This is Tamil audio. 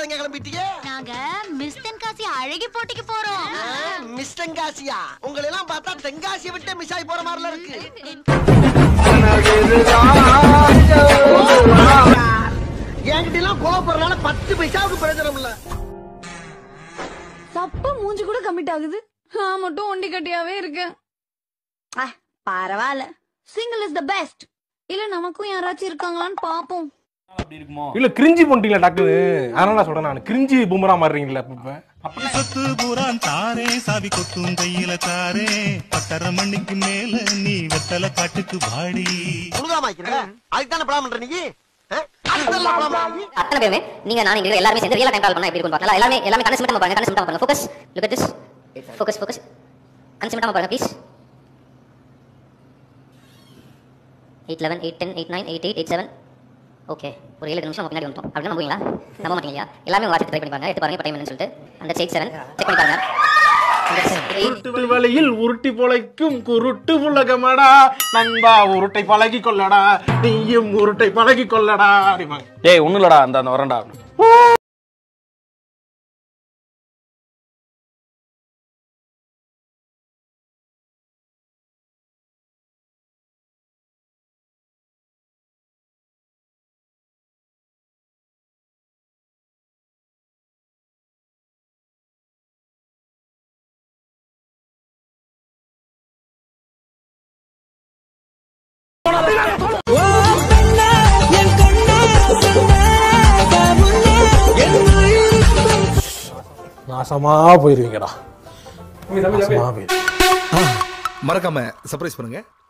எங்க கிளம்பிட்டீங்க நாங்க மிஸ் தென்காசி அழகி போட்டிக்கு போறோம் மிஸ் தென்காசியா உங்களை எல்லாம் பார்த்தா தென்காசியை விட்டு மிஸ் ஆகி போற மாதிரிலாம் இருக்கு என்கிட்ட எல்லாம் கோவப்படுறதுனால பத்து பைசாவுக்கு பிரயோஜனம் இல்ல சப்ப மூஞ்சி கூட கமிட் ஆகுது நான் மட்டும் ஒண்டி கட்டியாவே இருக்கேன் ஆ, பரவாயில்ல சிங்கிள் இஸ் த பெஸ்ட் இல்ல நமக்கும் யாராச்சும் இருக்காங்களான்னு பாப்போம் இல்ல கிரிஞ்சி பண்ணிட்டீங்களா டாக்டர் அதனால நான் சொல்றேன் நான் கிரிஞ்சி பூமரா மாறுறீங்களா இப்ப சொத்து பூரான் தாரே சாவி கொத்தும் கையில தாரே பத்தரை மணிக்கு மேல நீ வெத்தலை காட்டுக்கு வாடி முழுகாமாக்கிறேன் அதுக்கு தானே படம் பண்ற நீ ஆ? அதுக்கு தானே படம் பண்ற நீ? அத்தனை பேருமே நீங்க நான் இங்க எல்லாருமே சேர்ந்து ரியலா டைம் கால் பண்ணா எப்படி இருக்கும் பாக்கலாம் எல்லாமே எல்லாமே கண்ணு சிமிட்டாம பாருங்க கண்ணு சிமிட்டாம பாருங்க focus look at this focus focus கண்ணு சிமிட்டாம பாருங்க please eight eleven eight ten eight nine eight eight eight seven okay ஒரு ஏழு நிமிஷம் நம்ம பின்னாடி வந்துட்டோம் அப்படின்னா நம்புவீங்களா நம்ப மாட்டீங்க இல்லையா எல்லாமே உங்க வாட்சி ட்ரை பண்ணி பாருங்க எடுத்து பாருங்க இப்போ டைம் சொல்லிட்டு அந்த எயிட் செவன் செக் பண்ணி பாருங்க உருட்டு வழியில் உருட்டி பொழைக்கும் குருட்டு உலகமடா நண்பா உருட்டை பழகி கொள்ளடா நீயும் உருட்டை பழகி கொள்ளடா அப்படிம்பாங்க டேய் ஒண்ணும் இல்லடா அந்த அந்த வரண்டா நாசமா போயிருவீங்கடா நாசமா போயிருவீங்க மறக்காம சர்ப்ரைஸ் பண்ணுங்க